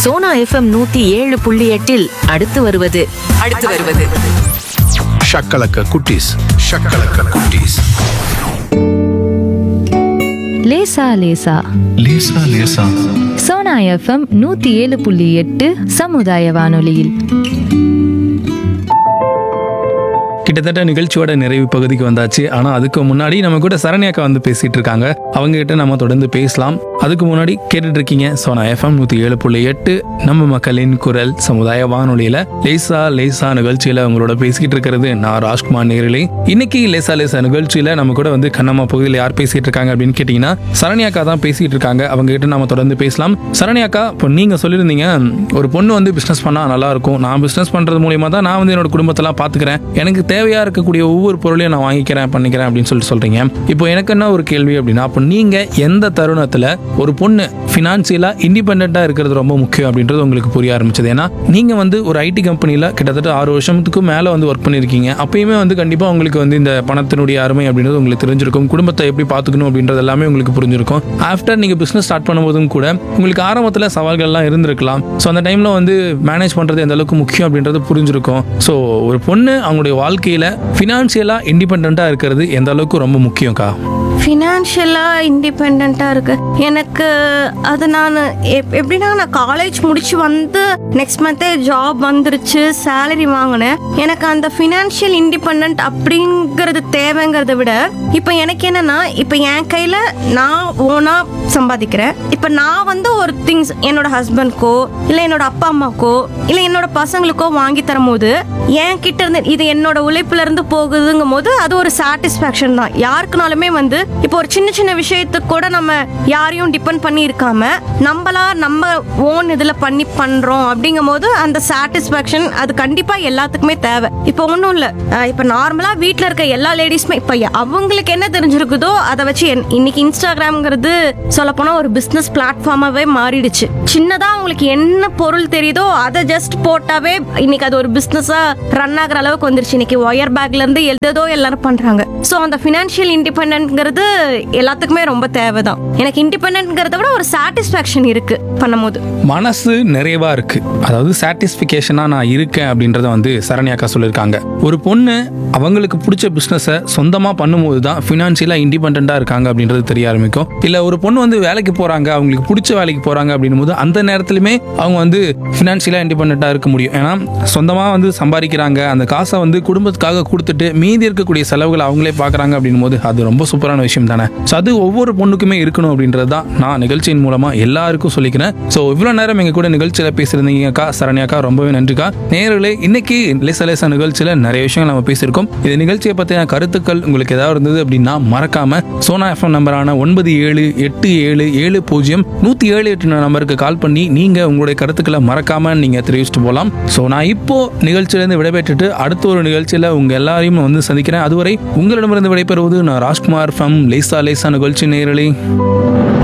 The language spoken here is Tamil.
சோனா எஃப்எம் நூத்தி ஏழு புள்ளி எட்டில் அடுத்து வருவது அடுத்து வருவது ஷக்கலக்க குட்டீஸ் ஷக்கலக்க குட்டீஸ் லேசா லேசா லேசா லேசா சோனா எஃப்எம் நூத்தி ஏழு புள்ளி எட்டு சமுதாய வானொலியில் கிட்டத்தட்ட நிகழ்ச்சியோட நிறைவு பகுதிக்கு வந்தாச்சு ஆனா அதுக்கு முன்னாடி நம்ம கூட சரண்யாக்கா வந்து பேசிட்டு இருக்காங்க அவங்க கிட்ட நம்ம தொடர்ந்து பேசலாம் அதுக்கு முன்னாடி கேட்டுட்டு இருக்கீங்க சோனா எஃப்எம் நூத்தி ஏழு புள்ளி எட்டு நம்ம மக்களின் குரல் சமுதாய வானொலியில லேசா லேசா நிகழ்ச்சியில அவங்களோட பேசிக்கிட்டு இருக்கிறது நான் ராஜ்குமார் நேரிலே இன்னைக்கு லேசா லேசா நிகழ்ச்சியில நம்ம கூட வந்து கண்ணம்மா பகுதியில் யார் பேசிட்டு இருக்காங்க அப்படின்னு கேட்டீங்கன்னா சரண்யாக்கா தான் பேசிட்டு இருக்காங்க அவங்க கிட்ட நம்ம தொடர்ந்து பேசலாம் சரண்யாக்கா இப்போ நீங்க சொல்லியிருந்தீங்க ஒரு பொண்ணு வந்து பிசினஸ் பண்ணா நல்லா இருக்கும் நான் பிசினஸ் பண்றது மூலியமா தான் நான் வந்து என்னோட குடும்பத்தெல்லாம் பாத்துக்கிறேன் எனக்கு தேவையா இருக்கக்கூடிய ஒவ்வொரு பொருளையும் நான் வாங்கிக்கிறேன் பண்ணிக்கிறேன் அப்படின்னு சொல்லிட்டு சொல்றீங்க இப்போ எனக்கு என்ன ஒரு கேள்வி அப்படின்னா அப்போ நீங்க எந்த தருணத்துல ஒரு பொண்ணு ஃபினான்சியலா இண்டிபெண்டா இருக்கிறது ரொம்ப முக்கியம் அப்படின்றது உங்களுக்கு புரிய ஆரம்பிச்சது ஏன்னா நீங்க வந்து ஒரு ஐடி கம்பெனில கிட்டத்தட்ட ஆறு வருஷத்துக்கு மேல வந்து ஒர்க் பண்ணிருக்கீங்க அப்பயுமே வந்து கண்டிப்பா உங்களுக்கு வந்து இந்த பணத்தினுடைய அருமை அப்படின்றது உங்களுக்கு தெரிஞ்சிருக்கும் குடும்பத்தை எப்படி பாத்துக்கணும் அப்படின்றது எல்லாமே உங்களுக்கு புரிஞ்சிருக்கும் ஆஃப்டர் நீங்க பிசினஸ் ஸ்டார்ட் பண்ணும்போதும் கூட உங்களுக்கு ஆரம்பத்துல சவால்கள்லாம் இருந்திருக்கலாம் ஸோ அந்த டைம்ல வந்து மேனேஜ் பண்றது எந்த அளவுக்கு முக்கியம் அப்படின்றது புரிஞ்சிருக்கும் ஸோ ஒரு பொண்ணு அவங்களுடைய வாழ்க்கையில ஃபினான்சியலா இண்டிபெண்டா இருக்கிறது எந்த அளவுக்கு ரொம்ப முக்கியம்க்கா ஃபினான்ஷியலாக இண்டிபெண்ட்டாக இருக்கு எனக்கு அது நான் எப் எப்படின்னா நான் காலேஜ் முடிச்சு வந்து நெக்ஸ்ட் மந்தே ஜாப் வந்துருச்சு சேலரி வாங்கினேன் எனக்கு அந்த ஃபினான்ஷியல் இண்டிபெண்ட் அப்படிங்கிறது தேவைங்கிறத விட இப்போ எனக்கு என்னன்னா இப்போ என் கையில் நான் ஓனாக சம்பாதிக்கிறேன் இப்போ நான் வந்து ஒரு திங்ஸ் என்னோட ஹஸ்பண்ட்க்கோ இல்லை என்னோட அப்பா அம்மாக்கோ இல்லை என்னோட பசங்களுக்கோ வாங்கி தரும்போது என் கிட்ட இருந்து இது என்னோட உழைப்புல இருந்து போகுதுங்கும் போது அது ஒரு சாட்டிஸ்ஃபேக்ஷன் தான் யாருக்குனாலுமே வந்து இப்போ ஒரு சின்ன சின்ன விஷயத்துக்கு கூட நம்ம யாரையும் டிபெண்ட் பண்ணி இருக்காம நம்மளா நம்ம ஓன் இதுல பண்ணி பண்றோம் அப்படிங்கும் போது அந்த சாட்டிஸ்ஃபேக்ஷன் அது கண்டிப்பா எல்லாத்துக்குமே தேவை இப்போ ஒன்றும் இல்லை இப்போ நார்மலா வீட்டில் இருக்க எல்லா லேடிஸுமே இப்போ அவங்களுக்கு என்ன தெரிஞ்சிருக்குதோ அதை வச்சு என்- இன்னைக்கு இன்ஸ்டாகிராம்ங்கிறது சொல்லப்போனால் ஒரு பிஸ்னஸ் பிளாட்ஃபார்மாவே மாறிடுச்சு சின்னதா அவங்களுக்கு என்ன பொருள் தெரியுதோ அதை ஜஸ்ட் போட்டாவே இன்னைக்கு அது ஒரு பிஸ்னஸா ரன் ஆகுற அளவுக்கு வந்துருச்சு இன்னைக்கு ஒயர் பேக்ல இருந்து எதோ எல்லாரும் பண்றாங்க ஸோ அந்த ஃபினான்ஷியல் இண்டிபெண்ட்ங்கிறது எல்லாத்துக்குமே ரொம்ப தேவைதான் எனக்கு இண்டிபெண்ட்ங்கிறத விட ஒரு சாட்டிஸ்ஃபேக்ஷன் இருக்கு பண்ணும்போது மனசு நிறைவா இருக்கு அதாவது சாட்டிஸ்ஃபிகேஷனா நான் இருக்கேன் அப்படின்றத வந்து சரண்யாக்கா சொல்லியிருக்காங்க ஒரு பொண்ணு அவங்களுக்கு பிடிச்ச பிஸ்னஸை சொந்தமா பண்ணும்போது தான் ஃபினான்ஷியலா இண்டிபெண்டா இருக்காங்க அப்படின்றது தெரிய ஆரம்பிக்கும் இல்ல ஒரு பொண்ணு வந்து வேலைக்கு போறாங்க அவங்களுக்கு பிடிச்ச வேலைக்கு போறாங்க அப்படின்னும் போது அந்த நேரத்திலுமே அவங்க வந்து ஃபினான்ஷியலா இண்டிபெண்டா இருக்க முடியும் ஏன்னா சொந்தமா வந்து சம்பாதிக்கிறாங்க அந்த காசை வந்து குடும்பத்துக்காக கொடுத்துட்டு மீதி இருக்கக்கூடிய செலவுகளை அவங்களே பார்க்கறாங்க அப்படின்னும் போது அது ரொம்ப சூப்பரான விஷயம் தானே ஸோ அது ஒவ்வொரு பொண்ணுக்குமே இருக்கணும் அப்படின்றது தான் நான் நிகழ்ச்சியின் மூலமா எல்லாருக்கும் சொல்லிக்கிறேன் ஸோ இவ்வளோ நேரம் எங்க கூட நிகழ்ச்சியில பேசியிருந்தீங்கக்கா சரண்யாக்கா ரொம்பவே நன்றிக்கா நேர்களே இன்னைக்கு லேச லேசா நிகழ்ச்சியில நிறைய விஷயங்கள் நம்ம பேசியிருக்கோம் இந்த நிகழ்ச்சியை பத்தின கருத்துக்கள் உங்களுக்கு ஏதாவது இருந்தது அப்படின்னா மறக்காம சோனா எஃப்எம் நம்பரான ஒன்பது ஏழு எட்டு ஏழு ஏழு பூஜ்ஜியம் நூத்தி ஏழு எட்டு நம்பருக்கு கால் பண்ணி நீங்க உங்களுடைய கருத்துக்களை மறக்காம நீங்க தெரிவிச்சுட்டு போகலாம் ஸோ நான் இப்போ நிகழ்ச்சியிலிருந்து விடைபெற்றுட்டு அடுத்த ஒரு நிகழ்ச்சியில உங்க எல்லாரையும் நான் வந்து சந்திக்கிறேன் அதுவரை உங்களிடமிருந்து விடைபெறுவது நான் ராஜ்குமார் ஃப்ரம் லேசா லேசா நிகழ்ச்சி நேரலை